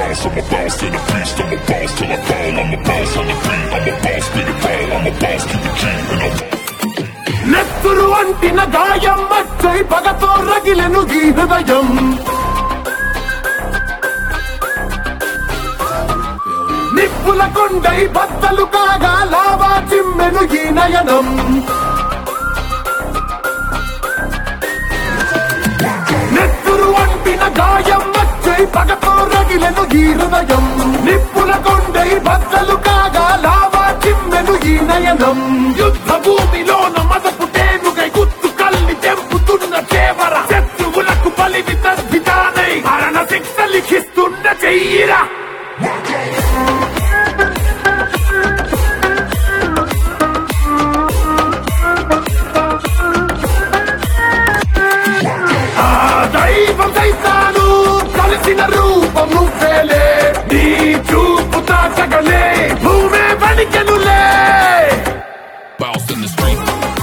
boss, I'm a boss to the beast, I'm a boss till I fall, I'm a boss on the beat, I'm a boss with it ball, I'm a boss to the G, and I'm నెత్తురు అంటిన గాయం మచ్చై పగతో రగిలెను ఈ హృదయం నిప్పుల కొండై బద్దలు కాగా lava చిమ్మెను ఈ నయనం నెత్తురు అంటిన గాయం మచ్చై పగతో రగిలెను ఈ హృదయం నిప్పుల కొండై బద్దలు కాగా లావా చిమ్మెను ఈ నయనం యుద్ధ భూమిలోన మదపుటేనుగై గుత్తు కల్లి తెంపుతున్న చేవర శత్రువులకు బలివి తద్దితానై మరణ శిక్ష లిఖిస్తున్న చెయ్యిరా ఆ దైవం సైతాను కలిసిన రూపం నువ్వేలే నీ చూపు తాకగలే భూమే పలికెనులే Boss in the street.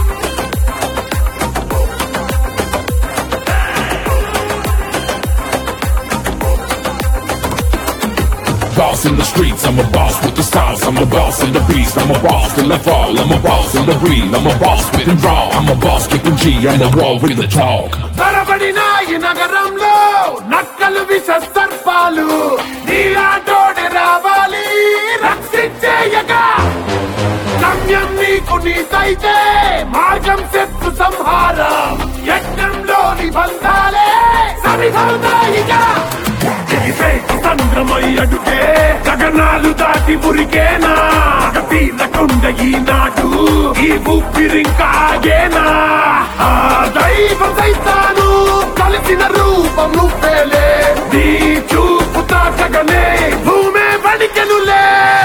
Boss in the streets, I'm a boss with the sauce. I'm a boss in the beast, I'm a boss till I fall. I'm a boss in the breed, I'm a boss spit and draw. I'm a boss kicking G on the wall with the talk. తరబడిన ఈ నగరంలో నక్కలు విష సర్పాలు నీలాటోడే రావాలి రక్షించేయగా గమ్యం నీకు నీకైతే మార్గం శత్రు సంహారం యజ్ఞంలోని బంధాలే సరిహవుతాయిగా ఎగిసేటి సంద్రమై అడుగే గగనాలు దాటి మురిగేనా తీరకుండ ఈనాడు ఈ ఊపిరింకాగేనా ఆ దైవం సైతాను కలిసిన రూపం నువ్వేలే నీ చూపు తాకగలే భూమే వణికెనులే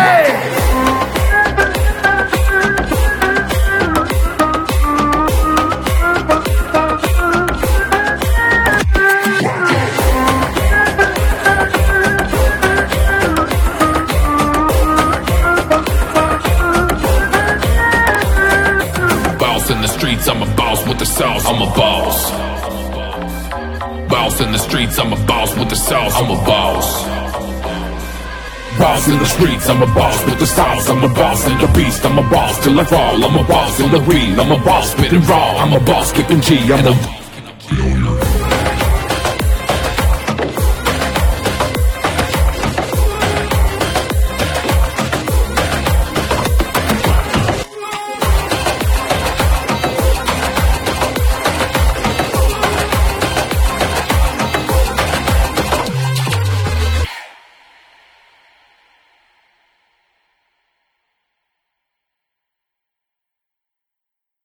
Boss in the streets, I'm a boss with the sauce. I'm a boss. Boss in the streets, I'm a boss with the sauce. I'm a boss. Boss in the streets, I'm a boss with the sauce. I'm a boss in the beast, I'm a boss till I fall. I'm a boss in the breed, I'm a boss spitting raw. I'm a boss kicking G, I'm a